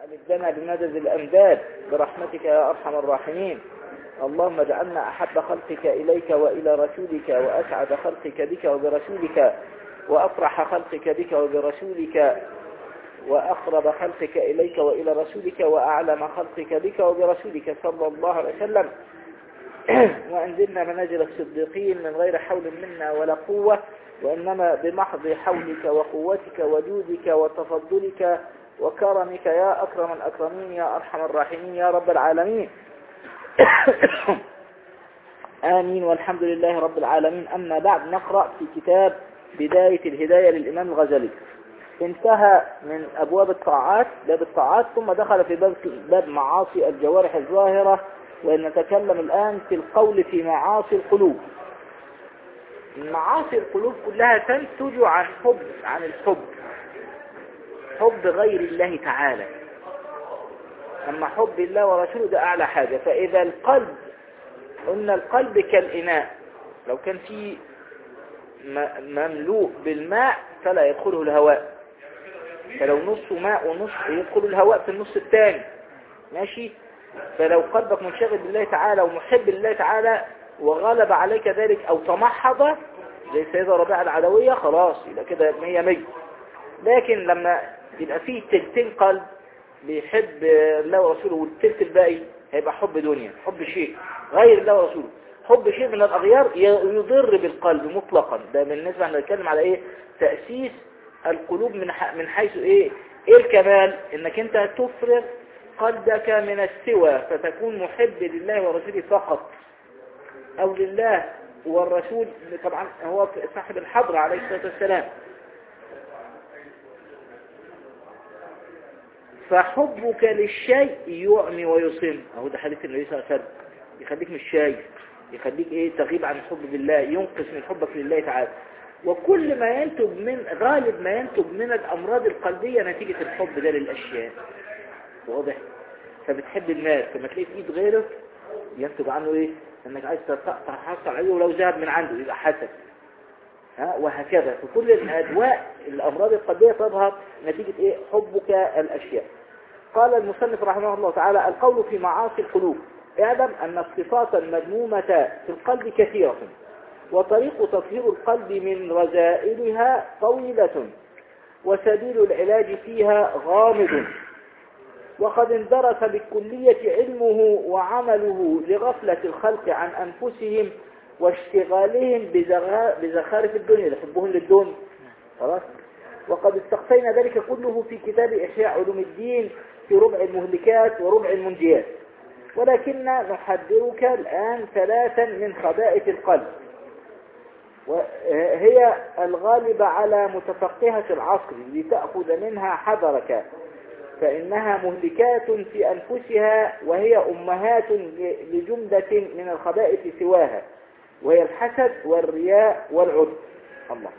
أمدنا بمدد الأمداد برحمتك يا أرحم الراحمين اللهم اجعلنا أحب خلقك إليك وإلى رسولك وأسعد خلقك بك وبرسولك وأفرح خلقك بك وبرسولك وأقرب خلقك إليك وإلى رسولك وأعلم خلقك بك وبرسولك صلى الله عليه وسلم وأنزلنا منازل الصديقين من غير حول منا ولا قوة وإنما بمحض حولك وقوتك وجودك وتفضلك وكرمك يا أكرم الأكرمين يا أرحم الراحمين يا رب العالمين آمين والحمد لله رب العالمين أما بعد نقرأ في كتاب بداية الهداية للإمام الغزالي انتهى من أبواب الطاعات باب الطاعات ثم دخل في باب, باب معاصي الجوارح الظاهرة ونتكلم الآن في القول في معاصي القلوب معاصي القلوب كلها تنتج عن حب عن الحب حب غير الله تعالى أما حب الله ورسوله ده أعلى حاجة فإذا القلب قلنا القلب كالإناء لو كان فيه مملوء بالماء فلا يدخله الهواء فلو نصه ماء ونص يدخل الهواء في النص الثاني ماشي فلو قلبك منشغل بالله تعالى ومحب لله تعالى وغلب عليك ذلك او تمحض زي السيدة ربيعة العدوية خلاص يبقى كده مية مية لكن لما يبقى فيه تلتين قلب بيحب الله ورسوله والتلت الباقي هيبقى حب دنيا حب شيء غير الله ورسوله حب شيء من الأغيار يضر بالقلب مطلقا ده بالنسبة احنا نتكلم على ايه تأسيس القلوب من من حيث ايه ايه الكمال انك انت تفرغ قلبك من السوى فتكون محب لله ورسوله فقط او لله والرسول طبعا هو صاحب الحضر عليه الصلاة والسلام فحبك للشيء يعمي ويصم اهو ده حديث النبي صلى الله عليه وسلم يخليك مش شايف يخليك ايه تغيب عن الحب بالله ينقص من حبك لله تعالى وكل ما ينتج من غالب ما ينتج من الامراض القلبية نتيجة الحب ده للاشياء واضح فبتحب الناس لما تلاقي في ايد غيرك ينتج عنه ايه انك عايز تحصل عليه ولو ذهب من عنده يبقى حسد ها وهكذا في كل الادواء الامراض القلبية تظهر نتيجة ايه حبك الاشياء قال المصنف رحمه الله تعالى القول في معاصي القلوب اعلم ان الصفات المذمومة في القلب كثيرة وطريق تطهير القلب من رذائلها طويلة وسبيل العلاج فيها غامض وقد اندرس بالكلية علمه وعمله لغفلة الخلق عن أنفسهم واشتغالهم بزخارف الدنيا لحبهم للدنيا خلاص وقد استقصينا ذلك كله في كتاب إحياء علوم الدين في ربع المهلكات وربع المنجيات ولكن نحذرك الآن ثلاثا من خبائث القلب وهي الغالبة على متفقهة العصر لتأخذ منها حذرك فإنها مهلكات في أنفسها وهي أمهات لجملة من الخبائث سواها وهي الحسد والرياء والعد الله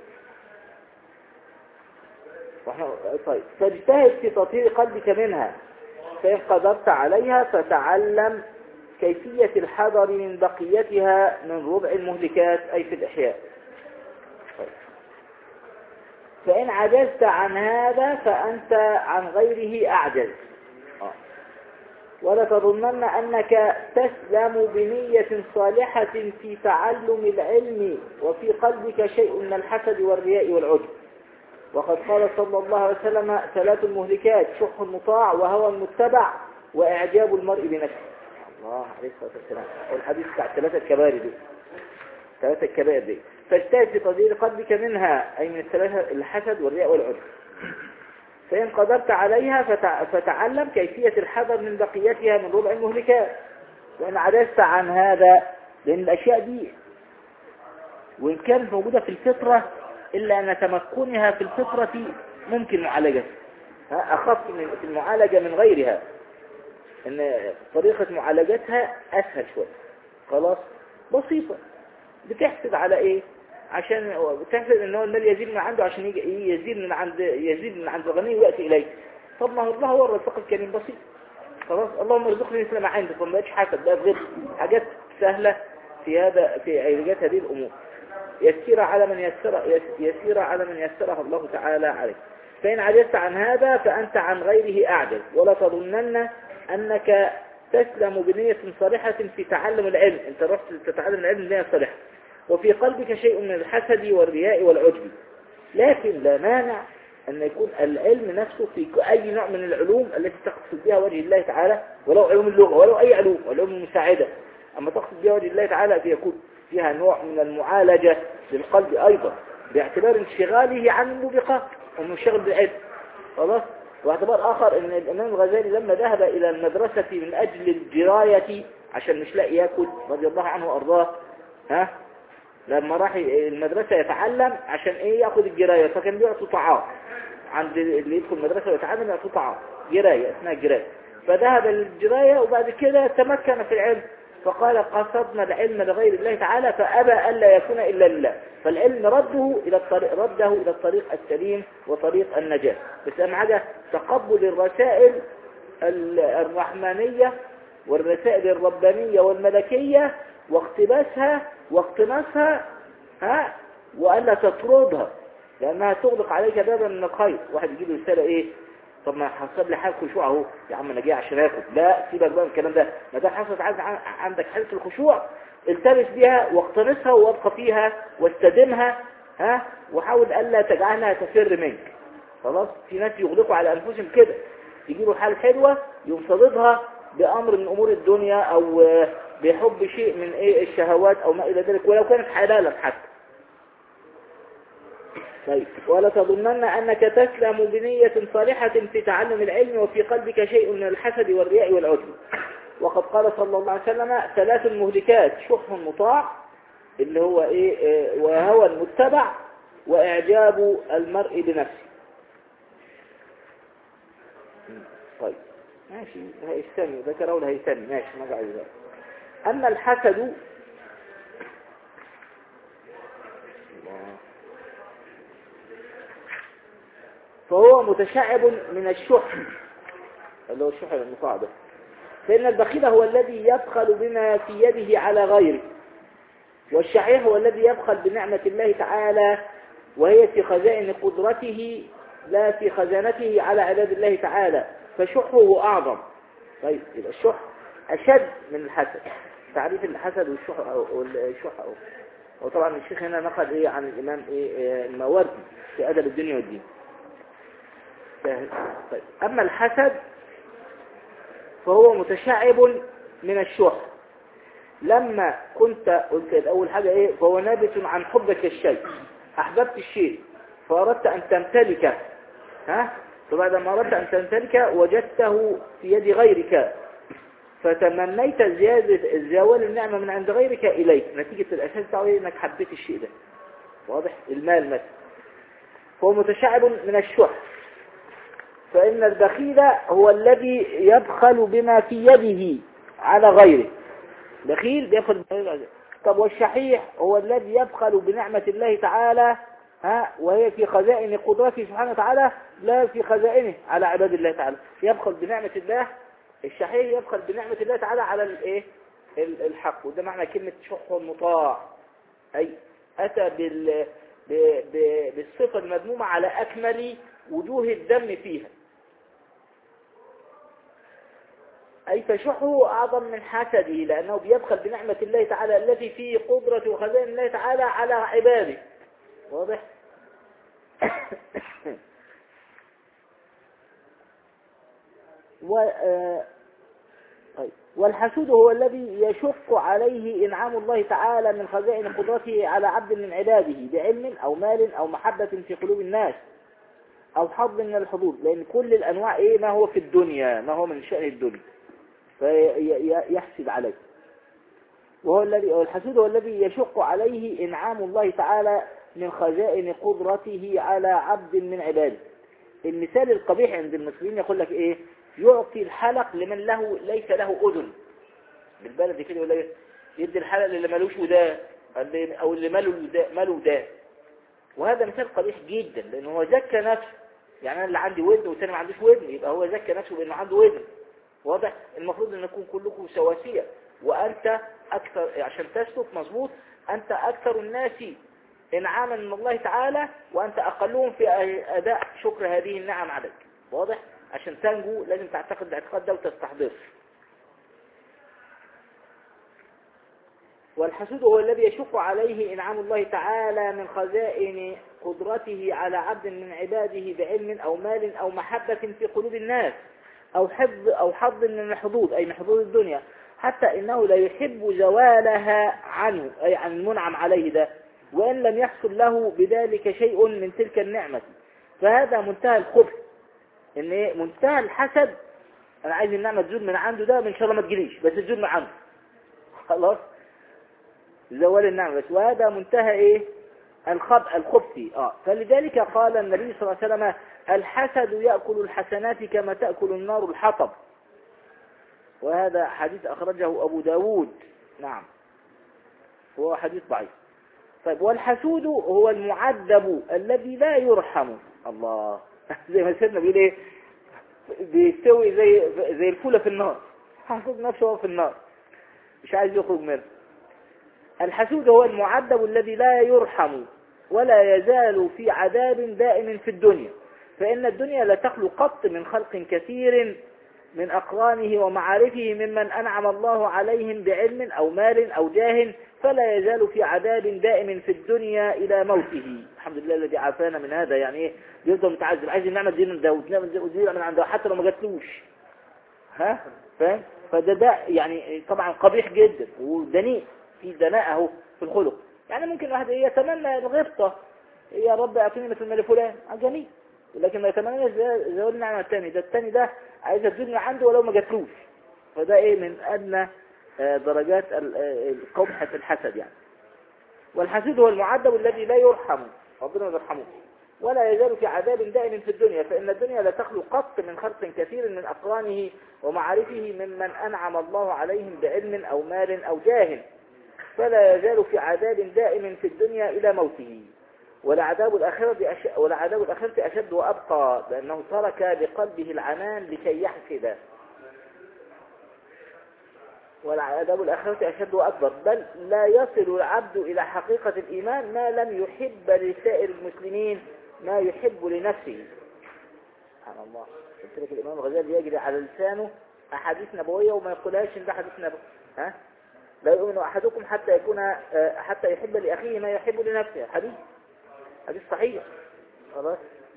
طيب فاجتهد في تطهير قلبك منها فإن قدرت عليها فتعلم كيفية الحذر من بقيتها من ربع المهلكات أي في الإحياء طيب. فإن عجزت عن هذا فأنت عن غيره أعجز ولا تظنن أنك تسلم بنية صالحة في تعلم العلم وفي قلبك شيء من الحسد والرياء والعجب وقد قال صلى الله عليه وسلم ثلاث المهلكات شح المطاع وهوى المتبع وإعجاب المرء بنفسه الله عليه الصلاة والسلام والحديث بتاع الثلاثة الكبائر دي ثلاثة الكبائر دي فاجتهد في تضيير قلبك منها أي من الثلاثة الحسد والرياء والعجب فإن قدرت عليها فتع... فتعلم كيفية الحذر من بقيتها من ربع المهلكات وإن عجزت عن هذا لأن الأشياء دي وإن كانت موجودة في الفطرة إلا أن تمكنها في الفطرة ممكن معالجتها أخف من في المعالجة من غيرها ان طريقة معالجتها اسهل شوية خلاص بسيطة بتحسد على ايه عشان بتحسد ان هو المال يزيد من عنده عشان يجي ايه يزيد من عند يزيد من عند الغني وياتي اليه طب ما هو الله هو الرزاق الكريم بسيط خلاص اللهم ارزقني مثل ما عندك وما بقتش حسد بقى غير حاجات سهلة في هذا في علاجات هذه الامور يسير على من يسر يسير على من يسرها الله تعالى عليه فإن عجزت عن هذا فأنت عن غيره أعجز ولا تظنن أنك تسلم بنية صالحة في تعلم العلم أنت رحت تتعلم العلم بنية صالحة وفي قلبك شيء من الحسد والرياء والعجب لكن لا مانع أن يكون العلم نفسه في أي نوع من العلوم التي تقصد بها وجه الله تعالى ولو علوم اللغة ولو أي علوم علوم المساعدة أما تقصد بها وجه الله تعالى فيكون فيها نوع من المعالجة للقلب أيضا باعتبار انشغاله عن الموبقات ومنشغل بالعلم خلاص واعتبار آخر أن الإمام الغزالي لما ذهب إلى المدرسة من أجل الجراية عشان مش لاقي ياكل رضي الله عنه وأرضاه ها لما راح المدرسة يتعلم عشان ايه ياخد الجراية فكان بيعطوا طعام عند اللي يدخل المدرسة ويتعلم يعطوا طعام جراية اسمها جراية فذهب للجراية وبعد كده تمكن في العلم فقال قصدنا العلم لغير الله تعالى فأبى ألا يكون إلا لله فالعلم رده إلى الطريق رده إلى الطريق السليم وطريق النجاة بس أهم حاجة تقبل الرسائل الرحمانية والرسائل الربانية والملكية واقتباسها واقتناصها ها وألا تطردها لأنها تغلق عليك بابا من الخير واحد يجيب له رسالة إيه طب ما حصل لي حالة خشوع اهو يا عم انا جاي عشان اكل لا سيبك بقى من الكلام ده ما دام حصلت عندك حالة الخشوع التمس بها واقتنصها وابقى فيها واستدمها ها وحاول الا تجعلها تفر منك خلاص في ناس يغلقوا على انفسهم كده يجيبوا حال حلوة يقوم صاددها بامر من امور الدنيا او بحب شيء من ايه الشهوات او ما الى ذلك ولو كانت حلالا حتى طيب ولا تظنن أنك تسلم بنية صالحة في تعلم العلم وفي قلبك شيء من الحسد والرياء والعجب وقد قال صلى الله عليه وسلم ثلاث مهلكات شح مطاع اللي هو ايه, إيه وهوى متبع واعجاب المرء بنفسه طيب ماشي هيستني ذكره ولا هيستني ماشي ما قاعد ذلك أما الحسد فهو متشعب من الشح اللي هو الشح المطاع ده فإن البخيل هو الذي يبخل بما في يده على غيره والشحيح هو الذي يبخل بنعمة الله تعالى وهي في خزائن قدرته لا في خزانته على عباد الله تعالى فشحه أعظم طيب يبقى الشح أشد من الحسد تعريف الحسد والشح والشح وطبعا الشيخ هنا نقل ايه عن الامام ايه الماوردي في ادب الدنيا والدين طيب أما الحسد فهو متشعب من الشح لما كنت قلت أول حاجة إيه فهو نابت عن حبك الشيء أحببت الشيء فأردت أن تمتلكه ها فبعد ما أردت أن تمتلكه وجدته في يد غيرك فتمنيت زيادة زوال النعمة من عند غيرك إليك نتيجة الأساس بتاعه إنك حبيت الشيء ده واضح المال مثلا فهو متشعب من الشح فإن البخيل هو الذي يبخل بما في يده على غيره بخيل بيبخل طب والشحيح هو الذي يبخل بنعمة الله تعالى ها وهي في خزائن قدرته سبحانه وتعالى لا في خزائنه على عباد الله تعالى يبخل بنعمة الله الشحيح يبخل بنعمة الله تعالى على الايه الحق وده معنى كلمة شح مطاع أي أتى بال بالصفة المذمومة على أكمل وجوه الدم فيها أي فشحه أعظم من حسده لأنه بيبخل بنعمة الله تعالى التي في قدرة وخزائن الله تعالى على عباده واضح و طيب والحسود هو الذي يشق عليه إنعام الله تعالى من خزائن قدرته على عبد من عباده بعلم أو مال أو محبة في قلوب الناس أو حظ من الحظوظ لأن كل الأنواع إيه ما هو في الدنيا ما هو من شأن الدنيا فيحسد عليه وهو الذي الحسود هو الذي يشق عليه إنعام الله تعالى من خزائن قدرته على عبد من عباده المثال القبيح عند المسلمين يقول لك ايه يعطي الحلق لمن له ليس له اذن بالبلد كده يقول لك يدي الحلق اللي ملوش ودان او اللي ماله ماله ودان وهذا مثال قبيح جدا لانه هو زكى نفسه يعني انا اللي عندي ودن والثاني ما عندوش ودن يبقى هو زكى نفسه بانه عنده ودن واضح المفروض ان نكون كلكم سواسية وانت اكثر عشان تسلك مظبوط انت اكثر الناس انعاما من الله تعالى وانت اقلهم في اداء شكر هذه النعم عليك واضح عشان تنجو لازم تعتقد الاعتقاد ده وتستحضره والحسود هو الذي يشق عليه إنعام الله تعالى من خزائن قدرته على عبد من عباده بعلم أو مال أو محبة في قلوب الناس أو حفظ أو حظ من الحظوظ أي من حظوظ الدنيا حتى إنه لا يحب زوالها عنه أي عن المنعم عليه ده وإن لم يحصل له بذلك شيء من تلك النعمة فهذا منتهى الخبث إن إيه؟ منتهى الحسد أنا عايز النعمة تزول من عنده ده من شاء الله ما تجيليش بس تزول من عنده خلاص زوال النعمة بس وهذا منتهى ايه الخب الخبث اه فلذلك قال النبي صلى الله عليه وسلم الحسد يأكل الحسنات كما تأكل النار الحطب وهذا حديث أخرجه أبو داود نعم هو حديث ضعيف طيب والحسود هو المعذب الذي لا يرحم الله زي ما سيدنا بيقول ايه بيستوي زي زي الفولة في النار حاسد نفسه في النار مش عايز يخرج منه الحسود هو المعذب الذي لا يرحم ولا يزال في عذاب دائم في الدنيا فإن الدنيا لا تخلو قط من خلق كثير من أقرانه ومعارفه ممن أنعم الله عليهم بعلم أو مال أو جاه فلا يزال في عذاب دائم في الدنيا إلى موته الحمد لله الذي عافانا من هذا يعني إيه بيفضل متعذب عايز النعمة دي من ده ودي من عنده حتى لو ما جاتلوش ها فاهم فده ده يعني طبعا قبيح جدا ودنيء في دناء اهو في الخلق يعني ممكن واحد إيه يتمنى الغبطة يا رب اعطيني مثل مال فلان جميل لكن ما يتمنى زوال النعمة الثاني ده الثاني ده عايز الدنيا عنده ولو ما جاتلوش فده ايه من ادنى درجات قبحة الحسد يعني والحسد هو المعذب الذي لا يرحم ربنا ما يرحمه ولا يزال في عذاب دائم في الدنيا فإن الدنيا لا تخلو قط من خلق كثير من أقرانه ومعارفه ممن أنعم الله عليهم بعلم أو مال أو جاه فلا يزال في عذاب دائم في الدنيا إلى موته ولعذاب الآخرة أش... ولعذاب الآخرة أشد وأبقى لأنه ترك بقلبه العنان لكي يحسد ولعذاب الآخرة أشد وأكبر بل لا يصل العبد إلى حقيقة الإيمان ما لم يحب لسائر المسلمين ما يحب لنفسه سبحان الله قلت لك الإمام الغزالي يجري على لسانه أحاديث نبوية وما يقولهاش إن ده حديث نبوي ها لا يؤمن أحدكم حتى يكون حتى يحب لأخيه ما يحب لنفسه حديث حديث صحيح خلاص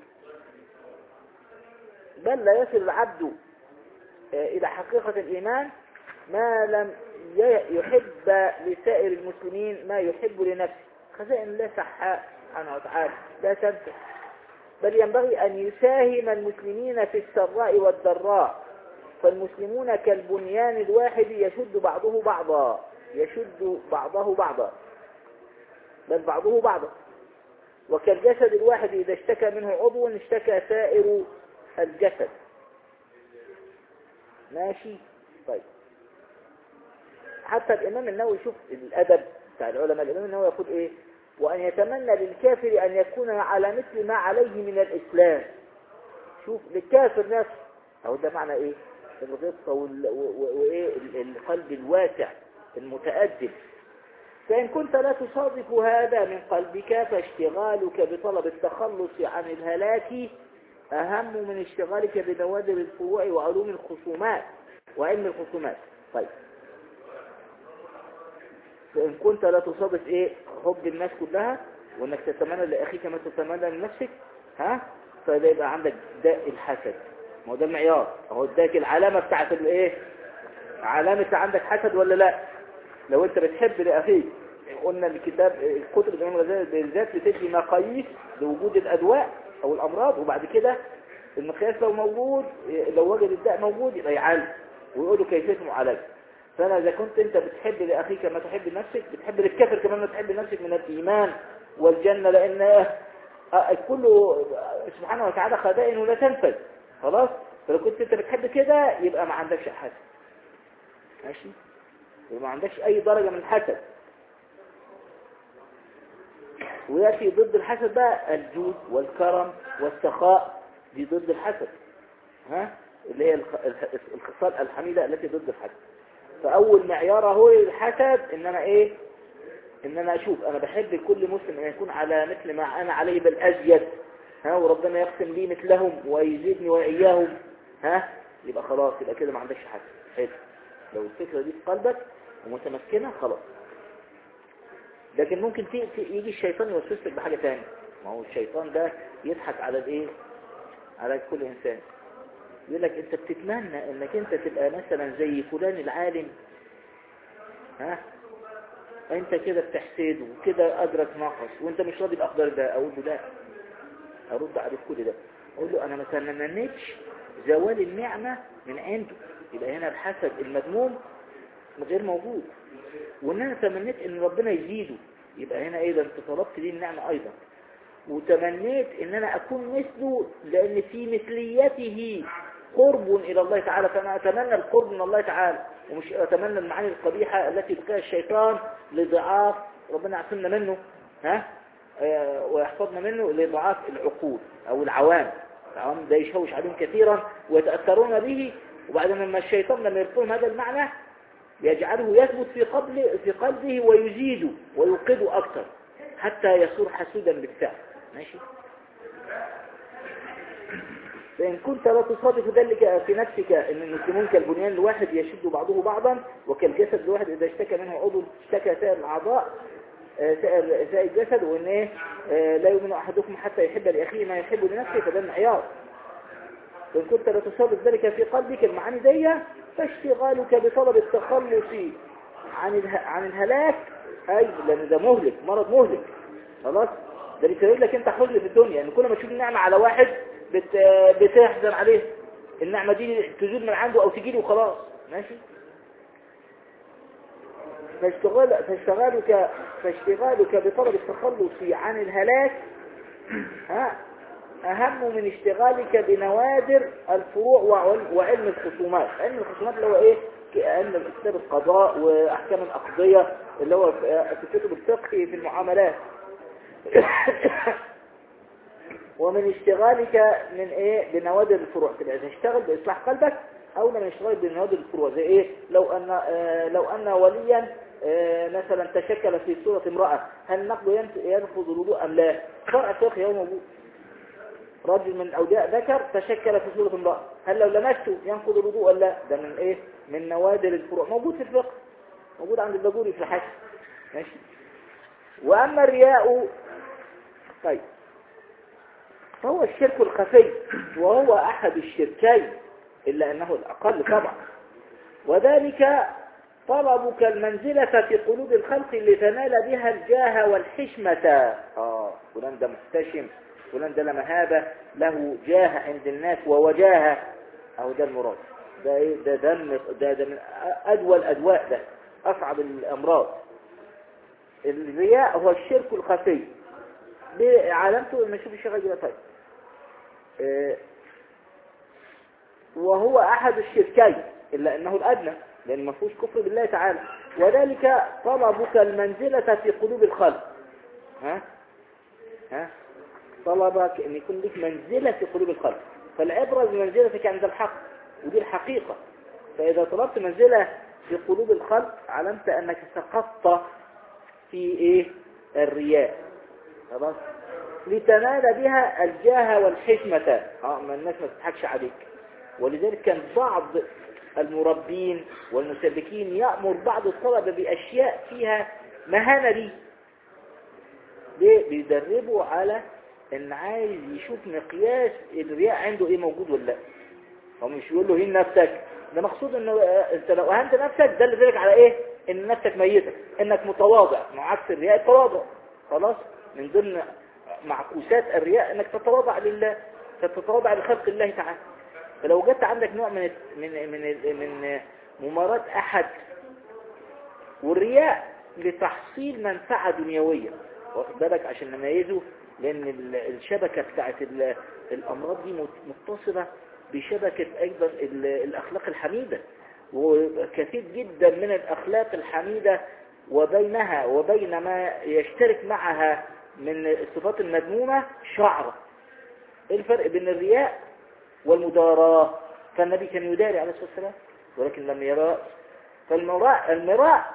بل لا يصل العبد إلى حقيقة الإيمان ما لم يحب لسائر المسلمين ما يحب لنفسه خزائن الله سحاء سبحانه وتعالى لا تنسى بل ينبغي أن يساهم المسلمين في السراء والضراء فالمسلمون كالبنيان الواحد يشد بعضه بعضا يشد بعضه بعضا بل بعضه بعضا وكالجسد الواحد إذا اشتكى منه عضو اشتكى سائر الجسد ماشي طيب حتى الإمام النووي شوف الأدب بتاع العلماء الإمام النووي يقول إيه وأن يتمنى للكافر أن يكون على مثل ما عليه من الإسلام شوف للكافر نفسه أو ده معنى إيه الغبطة وإيه القلب الواسع المتأدب فإن كنت لا تصادف هذا من قلبك فاشتغالك بطلب التخلص عن الهلاك أهم من اشتغالك بنوادر الفروع وعلوم الخصومات وعلم الخصومات طيب فإن كنت لا تصادف إيه حب الناس كلها وإنك تتمنى لأخيك ما تتمنى لنفسك ها فده يبقى عندك داء الحسد ما هو ده المعيار اهو اداك العلامة بتاعت الايه علامة عندك حسد ولا لا لو انت بتحب لاخيك قلنا الكتاب الكتب الامام الغزالي بالذات بتدي مقاييس لوجود الادواء او الامراض وبعد كده المقياس لو موجود لو وجد الداء موجود يبقى يعالج ويقولوا كيفيه المعالجه فانا اذا كنت انت بتحب لاخيك ما تحب لنفسك بتحب للكافر كمان ما تحب لنفسك من الايمان والجنه لان كله سبحانه وتعالى خزائن ولا تنفذ خلاص فلو كنت انت بتحب كده يبقى ما عندكش حسد ماشي وما عندكش اي درجة من الحسد ويأتي ضد الحسد بقى الجود والكرم والسخاء دي ضد الحسد ها اللي هي الخصال الحميدة التي ضد الحسد فأول معيار هو الحسد إن أنا إيه ان انا اشوف انا بحب كل مسلم ان يكون على مثل ما انا عليه بل ازيد ها وربنا يقسم لي مثلهم ويزيدني واياهم ها يبقى خلاص يبقى كده ما عندكش حاجه حلو لو الفكره دي في قلبك ومتمكنه خلاص لكن ممكن تي تي يجي الشيطان يوسوسك بحاجه ثانيه ما هو الشيطان ده يضحك على الايه على كل انسان يقول لك انت بتتمنى انك انت تبقى مثلا زي فلان العالم ها انت كده بتحسده وكده قدرك ناقص وانت مش راضي باقدار ده اقول له لا ارد عليه كل ده اقول له انا ما تمنيتش زوال النعمة من عنده يبقى هنا الحسد المذموم غير موجود وان انا تمنيت ان ربنا يزيده يبقى هنا ايه ده انت طلبت لي النعمة ايضا وتمنيت ان انا اكون مثله لان في مثليته قرب الى الله تعالى فانا اتمنى القرب من الله تعالى ومش اتمنى المعاني القبيحة التي يلقيها الشيطان لضعاف ربنا يعصمنا منه ها آه، ويحفظنا منه لضعاف العقول او العوام العوام ده يشوش عليهم كثيرا ويتأثرون به وبعدين لما الشيطان لما يرفضهم هذا المعنى يجعله يثبت في قلبه في قلبه ويزيده ويوقده اكثر حتى يصير حسودا بالفعل ماشي فإن كنت لا تصادف ذلك في نفسك أن المسلمون كالبنيان الواحد يشد بعضه بعضا وكالجسد الواحد إذا اشتكى منه عضو اشتكى سائر الأعضاء آه، سائر سائر الجسد وإن إيه آه، لا يؤمن أحدكم حتى يحب لأخيه ما يحب لنفسه فده معيار فإن كنت لا تصادف ذلك في قلبك المعاني دي فاشتغالك بطلب التخلص عن اله- عن الهلاك أي لأن ده مهلك مرض مهلك خلاص ده بيسبب لك انت حزن في الدنيا ان كل ما تشوف النعمة على واحد بت... بتحزن عليه النعمة دي تزول من عنده او تجيله وخلاص ماشي فاشتغال فاشتغالك فاشتغالك بطلب التخلص عن الهلاك ها اهم من اشتغالك بنوادر الفروع وعل- وعلم الخصومات علم الخصومات اللي هو ايه ك- علم كتاب القضاء واحكام الاقضية اللي هو في في كتب الفقه في المعاملات ومن اشتغالك من ايه بنوادر الفروع تبقى تشتغل باصلاح قلبك او من اشتغال بنوادر الفروع زي ايه لو ان آه لو ان وليا آه مثلا تشكل في صورة امرأة هل النقد ينف- ينفذ الوضوء ام لا فرع فقهي هو موجود رجل من اولياء ذكر تشكل في صورة امرأة هل لو لمسته ينقض الوضوء ولا لا ده من ايه من نوادر الفروع موجود في الفقه موجود عند الباجوري في الحج ماشي واما الرياء طيب فهو الشرك الخفي وهو أحد الشركين إلا أنه الأقل طبعا وذلك طلبك المنزلة في قلوب الخلق لتنال بها الجاه والحشمة آه فلان ده محتشم فلان ده له مهابة له جاه عند الناس ووجاهة أو ده المراد ده إيه ده دم ده, ده من أدوى الأدواء ده أصعب الأمراض الرياء هو الشرك الخفي بعلامته لما نشوف الشيخ يقول طيب آه، وهو أحد الشركين إلا أنه الأدنى لأن ما فيهوش كفر بالله تعالى وذلك طلبك المنزلة في قلوب الخلق ها ها طلبك أن يكون لك منزلة في قلوب الخلق فالعبرة بمنزلتك عند الحق ودي الحقيقة فإذا طلبت منزلة في قلوب الخلق علمت أنك سقطت في إيه الرياء خلاص لتنال بها الجاه والحشمة اه ما الناس ما تضحكش عليك ولذلك كان بعض المربين والمسلكين يأمر بعض الطلبة بأشياء فيها مهانة لي ليه بيدربوا على ان عايز يشوف مقياس الرياء عنده ايه موجود ولا لا هو مش يقول له هين نفسك ده مقصود انه آه، انت لو اهنت نفسك ده اللي ذلك على ايه ان نفسك ميتة انك متواضع مع عكس الرياء التواضع خلاص من ضمن معكوسات الرياء انك تتواضع لله تتواضع لخلق الله تعالى فلو جدت عندك نوع من من من من ممارات احد والرياء لتحصيل منفعة دنيوية واخد بالك عشان نميزه لان ال- الشبكة بتاعت ال- الامراض دي مت- متصلة بشبكة ايضا ال- الاخلاق الحميدة وكثير جدا من الاخلاق الحميدة وبينها وبين ما يشترك معها من الصفات المذمومة شعرة ايه الفرق بين الرياء والمداراة فالنبي كان يداري عليه الصلاة والسلام ولكن لم يرى فالمراء المراء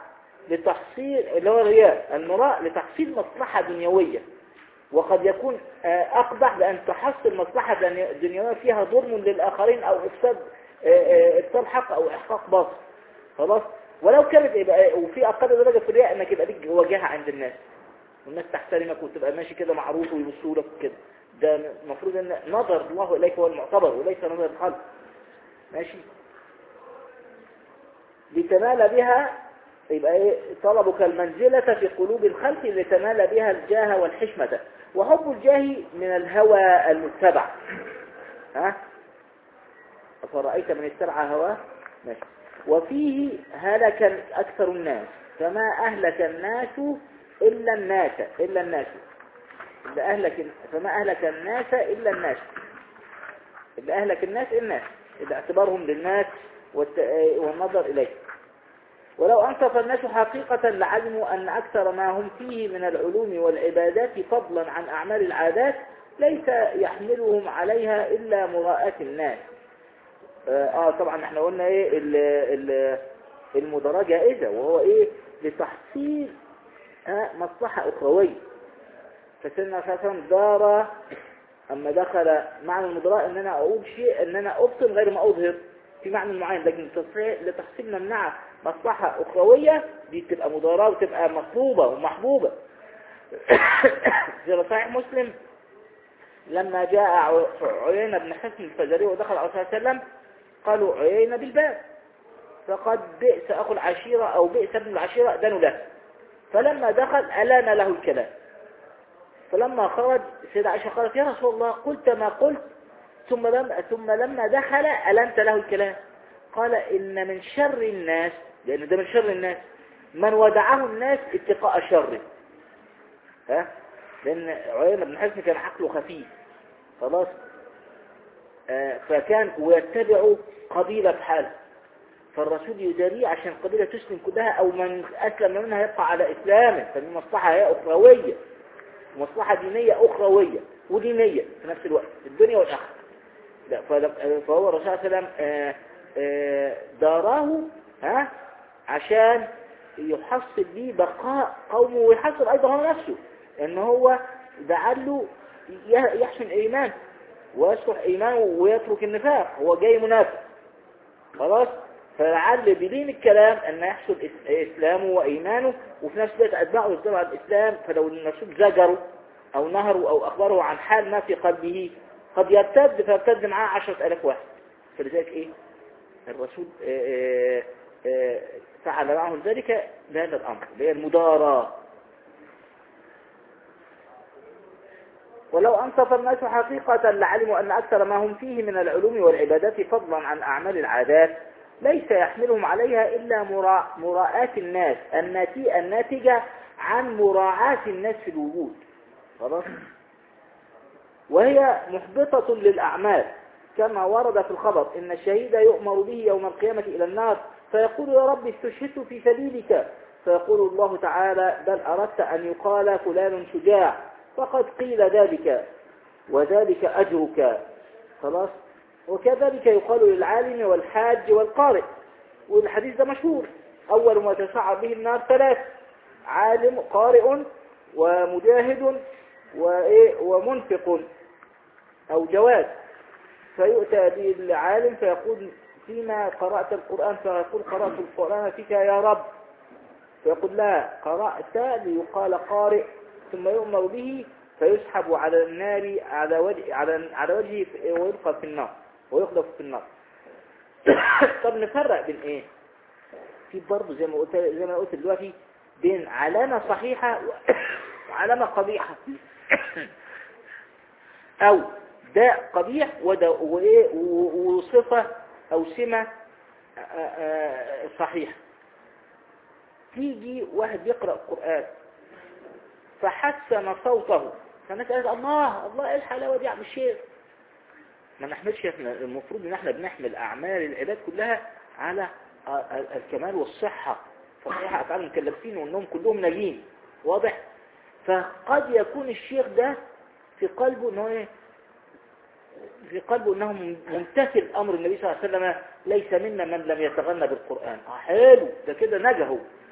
لتحصيل اللي هو الرياء المراء لتحصيل مصلحة دنيوية وقد يكون آه، أقبح بأن تحصل مصلحة دني- دنيوية فيها ظلم للآخرين أو إفساد آه، آه، إبطال حق أو إحقاق باطل خلاص ولو كانت يبقى وفي أقل درجة في الرياء أنك يبقى ليك وجاهة عند الناس والناس تحترمك وتبقى ماشي كده معروف ويبصوا لك كده ده المفروض ان نظر الله اليك هو المعتبر وليس نظر الخلق ماشي لتنال بها يبقى ايه طلبك المنزلة في قلوب الخلق لتنال بها الجاه والحشمة وحب الجاه من الهوى المتبع ها أفرأيت من اتبع هواه ماشي وفيه هلك أكثر الناس فما أهلك الناس إلا الناس إلا الناس اللي أهلك فما أهلك الناس إلا الناس اللي أهلك الناس الناس اللي اعتبارهم للناس والت- والنظر إليه ولو أنصف الناس حقيقة لعلموا أن أكثر ما هم فيه من العلوم والعبادات فضلا عن أعمال العادات ليس يحملهم عليها إلا مراءة الناس آه, آه طبعا احنا قلنا ايه ال- ال- المدراء جائزة وهو ايه لتحصيل آه مصلحة أخروية فسيدنا صلى الله عليه وسلم دار أما دخل معنى المدراء أن أنا أقول شيء أن أنا أبطن غير ما أظهر في معنى معين لكن لتصحيح- لتحصيل ممنعة مصلحة أخروية دي تبقى مداراة وتبقى مطلوبة ومحبوبة في صحيح مسلم لما جاء ع- عيينة بن حسن الفزاري ودخل على صلى الله عليه وسلم قالوا عيينة بالباب فقد بئس أخو العشيرة أو بئس ابن العشيرة دانوا له فلما دخل ألان له الكلام فلما خرج سيدة عائشة قالت يا رسول الله قلت ما قلت ثم لما, ثم لما دخل ألنت له الكلام قال إن من شر الناس لأن ده من شر الناس من ودعه الناس اتقاء شره ها لأن عيينة بن حزم كان عقله خفيف خلاص آه فكان ويتبع قبيلة بحاله فالرسول يداريه عشان القبيلة تسلم كلها أو من أسلم منها يبقى على إسلامه فدي مصلحة هي أخروية مصلحة دينية أخروية ودينية في نفس الوقت الدنيا والآخرة لا فل- فهو الرسول صلى الله عليه وسلم آه، آه، داراه ها عشان يحصل ليه بقاء قومه ويحصل أيضا هو نفسه إن هو لعله ي- يحسن إيمان ويصلح إيمانه ويترك النفاق هو جاي منافق خلاص فلعل بدين الكلام أن يحصل إس- إسلامه وإيمانه وفي نفس الوقت أتباعه يتبع الإسلام فلو الرسول زجروا أو نهروا أو أخبروا عن حال ما في قلبه قد يرتد فيرتد معاه عشرة ألاف واحد فلذلك إيه الرسول آه، آه، آه، فعل معه ذلك بهذا الأمر اللي هي المداراة ولو أنصف الناس حقيقة لعلموا أن أكثر ما هم فيه من العلوم والعبادات فضلا عن أعمال العادات ليس يحملهم عليها إلا مرا- مراعاة الناس الناتي- الناتجة عن مراعاة الناس في الوجود خلاص وهي محبطة للأعمال كما ورد في الخبر إن الشهيد يؤمر به يوم القيامة إلى النار فيقول يا رب استشهدت في سبيلك فيقول الله تعالى بل أردت أن يقال فلان شجاع فقد قيل ذلك وذلك أجرك خلاص وكذلك يقال للعالم والحاج والقارئ والحديث ده مشهور أول ما تسعر به النار ثلاث عالم قارئ ومجاهد وإيه ومنفق أو جواد فيؤتى به العالم فيقول فيما قرأت القرآن فيقول قرأت القرآن فيك يا رب فيقول لا قرأت ليقال قارئ ثم يؤمر به فيسحب على النار على وجه على على وجهه ويلقى في النار ويقذف في النار طب نفرق بين ايه في برضه زي ما قلت زي ما قلت دلوقتي بين علامة صحيحة وعلامة قبيحة او داء قبيح وده وايه و- وصفة او سمة آه، آه، صحيحة تيجي واحد يقرأ القرآن فحسن صوته فالناس قالت الله الله ايه الحلاوة دي يا عم الشيخ ما نحملش احنا المفروض ان احنا بنحمل اعمال العباد كلها على ال- ال- الكمال والصحة فصحيح افعال المكلفين وانهم كلهم ناجين واضح فقد يكون الشيخ ده في قلبه انه ايه في قلبه انه ممتثل امر النبي صلى الله عليه وسلم ليس منا من لم يتغنى بالقرآن اه حلو ده كده نجا هو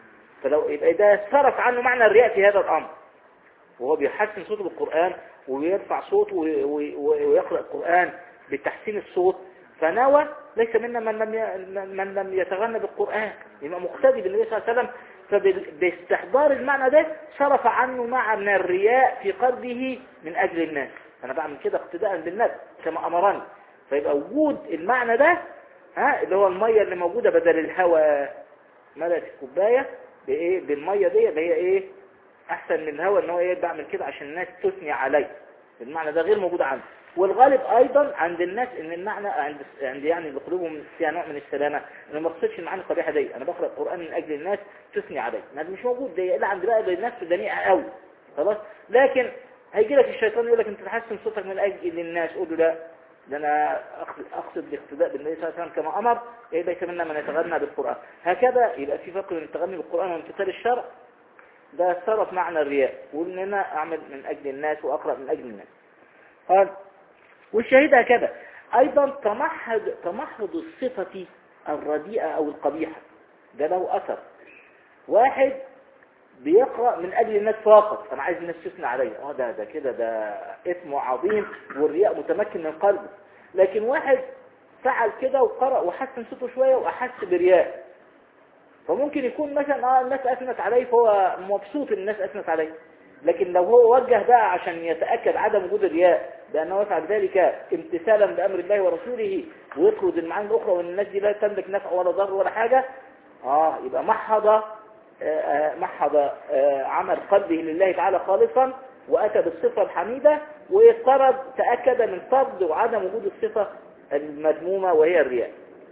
فلو يبقى ده صرف عنه معنى الرياء في هذا الأمر وهو بيحسن صوته بالقرآن ويرفع صوته وي- وي- ويقرأ القرآن بتحسين الصوت فنوى ليس منا من لم ي- من لم يتغنى بالقرآن يبقى مقتدي بالنبي صلى الله عليه وسلم فباستحضار المعنى ده صرف عنه معنى الرياء في قلبه من أجل الناس أنا بعمل كده اقتداء بالنبي كما أمرني فيبقى وجود المعنى ده ها اللي هو المية اللي موجودة بدل الهواء ملأت الكوباية بإيه بالمية دي اللي هي إيه أحسن من الهواء إن هو إيه بعمل كده عشان الناس تثني عليه المعنى ده غير موجود عنده والغالب أيضا عند الناس إن المعنى عند عند يعني اللي قلوبهم فيها نوع من السلامة أنا ما اقصدش المعاني القبيحة دي أنا بقرأ القرآن من أجل الناس تثني عليه ما ده مش موجود ده إلا عند بقى الناس دنيئة قوي خلاص لكن هيجي لك الشيطان يقول لك أنت تحسن صوتك من أجل الناس قول له لا ده أنا أقصد- أقصد الاقتداء بالنبي صلى الله عليه وسلم كما أمر إيه ليس منا من يتغنى بالقرآن هكذا يبقى في فرق بين التغني بالقرآن وامتثال الشرع ده صرف معنى الرياء وإن أنا أعمل من أجل الناس وأقرأ من أجل الناس قال والشهيد هكذا أيضا تمحض تمحض الصفة الرديئة أو القبيحة ده له أثر واحد بيقرأ من أجل الناس فقط أنا عايز الناس تثني عليا اه ده ده كده ده اسم عظيم والرياء متمكن من قلبه لكن واحد فعل كده وقرأ وحسن صوته شوية وأحس برياء فممكن يكون مثلا اه الناس أثنت عليه فهو مبسوط ان الناس أثنت عليه لكن لو هو وجه بقى عشان يتأكد عدم وجود الرياء بأنه يفعل ذلك امتثالا بأمر الله ورسوله ويطرد المعاني الأخرى وأن الناس دي لا تملك نفع ولا ضر ولا حاجة اه يبقى محض آه، آه، محض آه، عمل قلبه لله تعالى خالصا وأتى بالصفة الحميدة وطرد تأكد من طرد وعدم وجود الصفة المذمومة وهي الرياء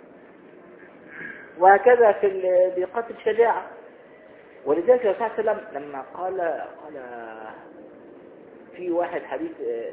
وهكذا في ال- بقتل شجاعة ولذلك الرسول صلى الله عليه وسلم لما قال قال في واحد حديث آه،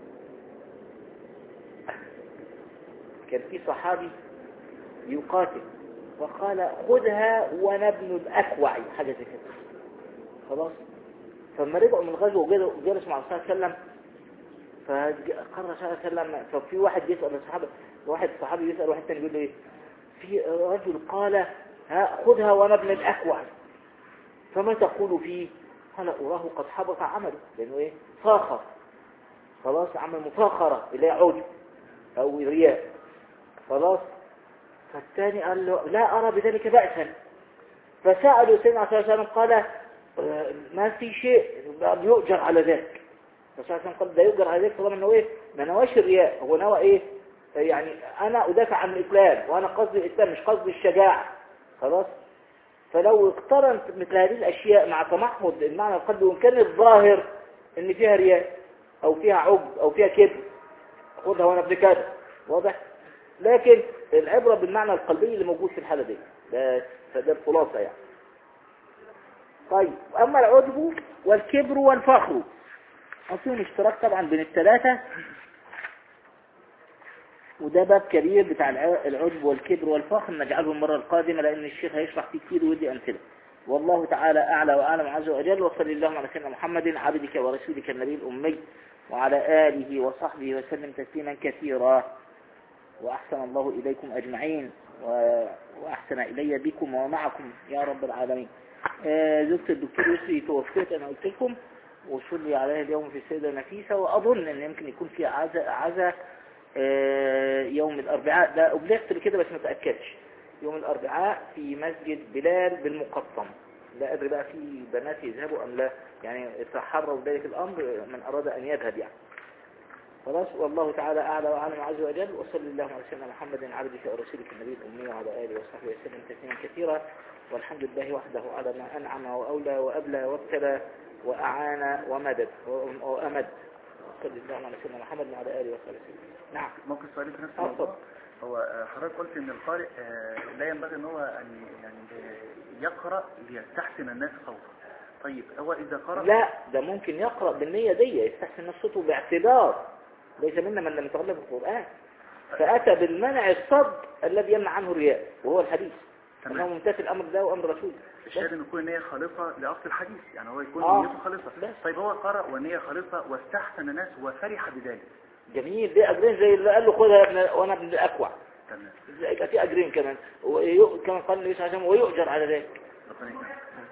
كان في صحابي يقاتل فقال خذها وانا ابن الاكوع حاجه زي كده خلاص فلما رجعوا من الغزو وجلسوا وجلسوا مع الرسول صلى الله عليه وسلم فقال الرسول صلى الله عليه وسلم ففي واحد يسال الصحابه واحد صحابي يسال واحد ثاني يقول له ايه في رجل قال ها خذها وانا ابن الاكوع فما تقول فيه قال أراه قد حبط عمله لأنه إيه فاخر خلاص عمل مفاخرة اللي هي عجب أو رياء خلاص فالثاني قال له لا أرى بذلك بأسا فسألوا سيدنا صلى الله عليه وسلم قال آه، ما في شيء بقى يؤجر على ذلك فصلى الله عليه وسلم قال ده يؤجر على ذلك طالما انه ايه ما نواش الرياء هو نوى ايه يعني انا ادافع عن الاسلام وانا قصدي الاسلام مش قصدي الشجاعة خلاص فلو اقترنت مثل هذه الأشياء مع تمحض المعنى القلبي وإن كان الظاهر إن فيها رياء أو فيها عجب أو فيها كذب خدها وأنا ابن كذا واضح لكن العبرة بالمعنى القلبي اللي موجود في الحالة دي ده فده الخلاصة يعني طيب أما العجب والكبر والفخر فيهم اشتراك طبعا بين الثلاثة وده باب كبير بتاع الع- العجب والكبر والفخر نجعله المرة القادمة لأن الشيخ هيشرح فيه كتير ويدي أمثلة والله تعالى أعلى وأعلم عز وجل وصلى اللهم على سيدنا محمد عبدك ورسولك النبي الأمي وعلى آله وصحبه وسلم تسليما كثيرا وأحسن الله إليكم أجمعين و... وأحسن إلي بكم ومعكم يا رب العالمين آه، زوجة الدكتور يسري توفيت أنا قلت لكم وصلي عليها اليوم في السيدة نفيسة وأظن أن يمكن يكون فيها عزاء عزاء آه، يوم الأربعاء ده أبلغت بكده بس ما تأكدش يوم الأربعاء في مسجد بلال بالمقطم لا أدري بقى في بنات يذهبوا أم لا يعني تحروا ذلك الأمر من أراد أن يذهب يعني خلاص والله تعالى أعلى وأعلم عز وجل وصلى اللهم على سيدنا محمد عبدك ورسولك النبي الأمي وعلى آله وصحبه وسلم تسليما كثيرا والحمد لله وحده على ما أنعم وأولى وأبلى وابتلى وأعان ومدد وأمد صلى الله على سيدنا محمد وعلى آله وصحبه وسلم نعم ممكن سؤالي في نفس اتفضل. الموضوع هو آه، حضرتك قلت ان القارئ آه، لا ينبغي ان هو ان يعني آه، يقرأ ليستحسن الناس صوته طيب هو اذا قرأ لا ده ممكن يقرأ بالنية دي يستحسن صوته باعتبار ليس منا من لم يتغلب القرآن فأتى بالمنع الصد الذي يمنع عنه الرياء وهو الحديث تمام. أنه ممتثل أمر الله وأمر رسوله الشاهد ان يكون النية خالصة لأصل الحديث يعني هو يكون آه. نيته خالصة بس. طيب هو قرأ والنية خالصة واستحسن الناس وفرح بذلك جميل ده أجرين زي اللي قال له خدها يا ابن وأنا ابن الأكوع تمام يبقى في أجرين كمان ويؤ- كما قال النبي صلى الله عليه وسلم ويؤجر على ذلك ربنا يكرمك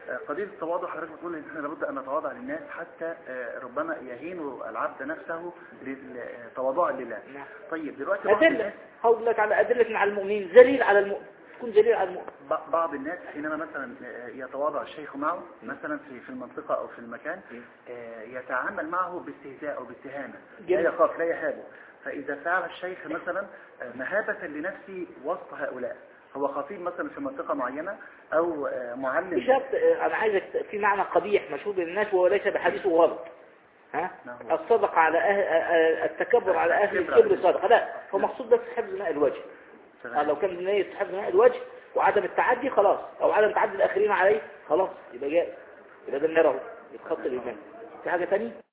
آه، قضية التواضع حضرتك بتقول ان احنا لابد ان نتواضع للناس حتى آه، ربما يهين العبد نفسه لل- آه، تواضعا لله نعم. طيب دلوقتي بعض أدلة الناس هقول لك على أدلة على المؤمنين ذليل على المؤمن تكون ذليل على المؤمن ب- بعض الناس حينما مثلا آه، يتواضع الشيخ معه مثلا في في المنطقة او في المكان آه، يتعامل معه باستهزاء او باستهانة لا جميل. يخاف لا يهابه فإذا فعل الشيخ مثلا آه، مهابة لنفسه وسط هؤلاء هو خطيب مثلا في منطقة معينة او آه، معلم بشرط آه، أنا عايزك في معنى قبيح مشهور للناس وهو ليس بحديثه غلط ها نعم. الصدق على أهل آه، التكبر على أهل الكبر الكبر على- صدقة لا هو مقصود بس حفظ ماء الوجه آه، لو كان نية حفظ ماء الوجه وعدم التعدي خلاص أو عدم تعدي الآخرين عليه خلاص يبقى جائز يبقى ده النار اهو يتخطى الإيمان في حاجة تانية